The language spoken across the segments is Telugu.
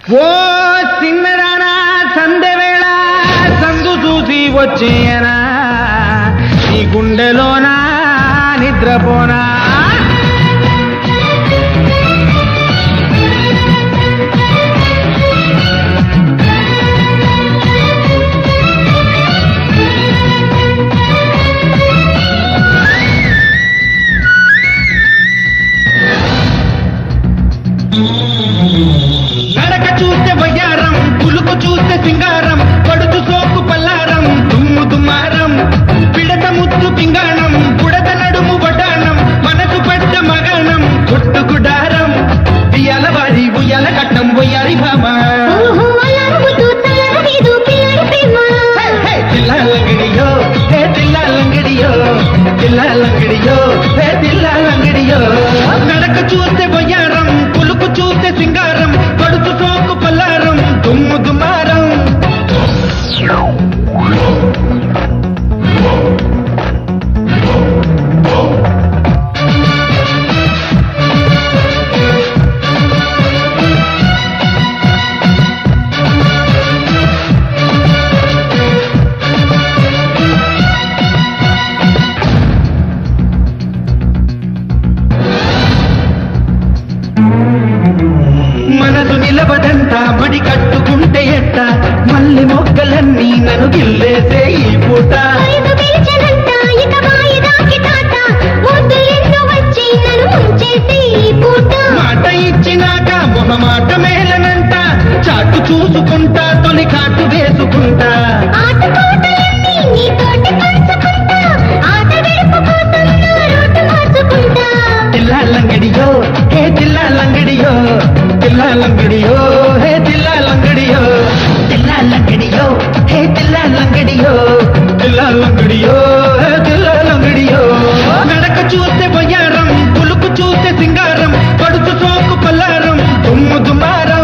ఓ సిన్నరానా సందెవేళ సందు చూసి వచ్చేయనా నీ గుండెలోనా నిద్రపోనా నడక చూస్తే వయ్యారం పులుకు చూస్తే సింగారం పడుతు సోకు పల్లారం దుమ్ము దుమారం పిడత ముత్తు పింగాణం బుడత నడుము వడ్డాణం మనసు పడ్డ మగాణం కొట్టుకుడారం బియ్యాల వారి ఉయ్యాల కట్టం బొయ్యారి భామ ఓహో అలరుగుతూ తలరగేదు పిల్లడి ప్రేమ హే తిల్లాలంగడియో హే తిల్లాలంగడియో తిల్లాలంగడియో హే తిల్లాలంగడియో నడక చూస్తే వయ్యారం పులుకు చూస్తే సింగారం పడుతు సోకు పల్లారం దుమ్ము దుమారం మనసు నిలవదంట మడి కట్టుకుంటే ఎట్ట మళ్ళీ మొగ్గలన్నీ నన్ను గిల్లేసే ఈ పూట వయసు పిలిచనంట ఇక వాయిదాకి తాత ముద్దులెన్నో వచ్చి నన్ను ముంచేసి ఈ పూట మాట ఇచ్చినాక మొహ మాట మేలనంట చాటు చూసుకుంటా తొలి కాటు వేసుకుంటా ఆట పాటలన్నీ నీతోటి పంచుకుంటా ఆట గడుపు కోసం నా రూటు మార్చుకుంటా తిల్లాలంగడియో హే తిల్లాలంగడియో తిల్లాలంగడియో హే తిల్లాలంగడియో తిల్లాలంగడియో హే తిల్లాలంగడియో తిల్లాలంగడియో హే తిల్లాలంగడియో నడక చూస్తే బయ్యారం పులుకు చూస్తే సింగారం పడుతు సోకు పల్లారం దుమ్ము దుమారం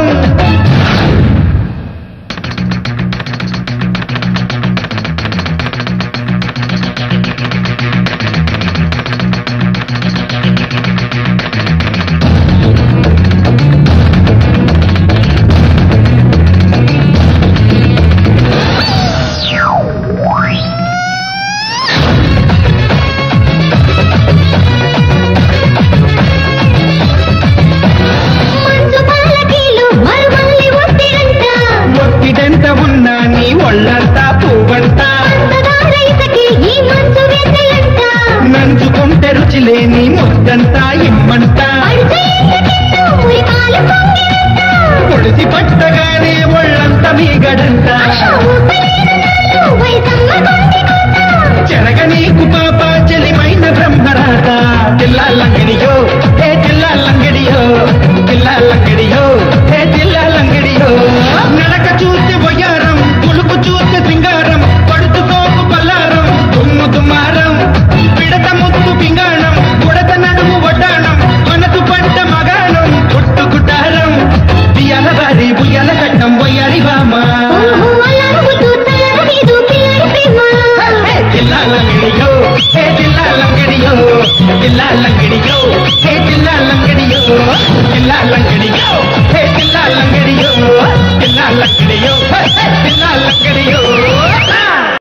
మంచు పాలకీలు మరుమల్లి ఒత్తిడంట ఒత్తిడెంత ఉన్నా నీ ఒళ్ళంతా పువ్వంట పంచదార ఇసకి ఈ మంచు వెన్నెలంట నంచుకుంటే రుచి లేని ముద్దంతా ఇమ్మంట అడుచేయకెన్నో మురిపాలు పొంగినంట పొడిసి పట్టగానే ఒళ్ళంతా మీగడంట ఆశ ఊపలేని నాలో వయసమ్మ గుండెకోట. చెరగ నీకు పాప చెలిమైన బ్రహ్మరాట తిల్లాలంగడియో హే తిల్లాలంగడియో తిల్లాలంగడియో హే తిల్లాలంగడియో నడక చూస్తే వయ్యారం పులుకు చూస్తే సింగారం పడుతు సోకు పల్లారం దుమ్ము దుమారం పిడత ముత్తు పింగాణం బుడత నడుము వడ్డాణం మనసు పడ్డ మగాణం పుట్టుకుటారం బియ్యాల వారి బుయ్యాల కట్టం వయ్యారి బామ ఓహో అలరుగుతూ తలరగేదు పిల్లడి ప్రేమ హే తిల్లాలంగడియో హే తిల్లాలంగడియో తిల్లాలంగడియో హే తిల్లాలంగడియో తిల్లాలంగడియో